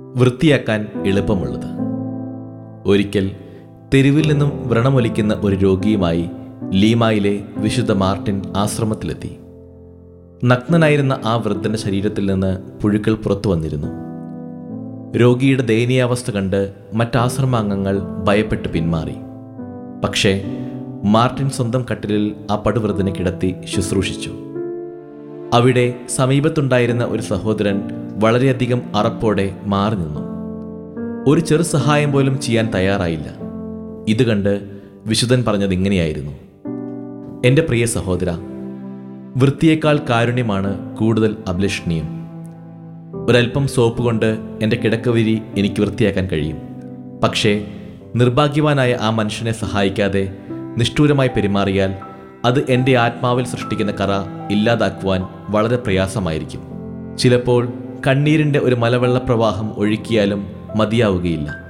വൃത്തിയാക്കാൻ എളുപ്പമുള്ളത് ഒരിക്കൽ തെരുവിൽ നിന്നും വ്രണമൊലിക്കുന്ന ഒരു രോഗിയുമായി ലീമായിലെ വിശുദ്ധ മാർട്ടിൻ ആശ്രമത്തിലെത്തി നഗ്നനായിരുന്ന ആ വൃദ്ധന്റെ ശരീരത്തിൽ നിന്ന് പുഴുക്കൾ പുറത്തു വന്നിരുന്നു രോഗിയുടെ ദയനീയാവസ്ഥ കണ്ട് മറ്റാശ്രമാംഗങ്ങൾ ഭയപ്പെട്ട് പിന്മാറി പക്ഷേ മാർട്ടിൻ സ്വന്തം കട്ടിലിൽ ആ പടുവൃദ്ധനെ കിടത്തി ശുശ്രൂഷിച്ചു അവിടെ സമീപത്തുണ്ടായിരുന്ന ഒരു സഹോദരൻ വളരെയധികം അറപ്പോടെ മാറി നിന്നു ഒരു ചെറു സഹായം പോലും ചെയ്യാൻ തയ്യാറായില്ല ഇത് കണ്ട് വിശുദ്ധൻ പറഞ്ഞത് ഇങ്ങനെയായിരുന്നു എൻ്റെ പ്രിയ സഹോദര വൃത്തിയേക്കാൾ കാരുണ്യമാണ് കൂടുതൽ അഭിലഷണീയം ഒരൽപ്പം സോപ്പ് കൊണ്ട് എൻ്റെ കിടക്കവിരി എനിക്ക് വൃത്തിയാക്കാൻ കഴിയും പക്ഷേ നിർഭാഗ്യവാനായ ആ മനുഷ്യനെ സഹായിക്കാതെ നിഷ്ഠൂരമായി പെരുമാറിയാൽ അത് എൻ്റെ ആത്മാവിൽ സൃഷ്ടിക്കുന്ന കറ ഇല്ലാതാക്കുവാൻ വളരെ പ്രയാസമായിരിക്കും ചിലപ്പോൾ കണ്ണീരിൻ്റെ ഒരു മലവെള്ള പ്രവാഹം ഒഴുക്കിയാലും മതിയാവുകയില്ല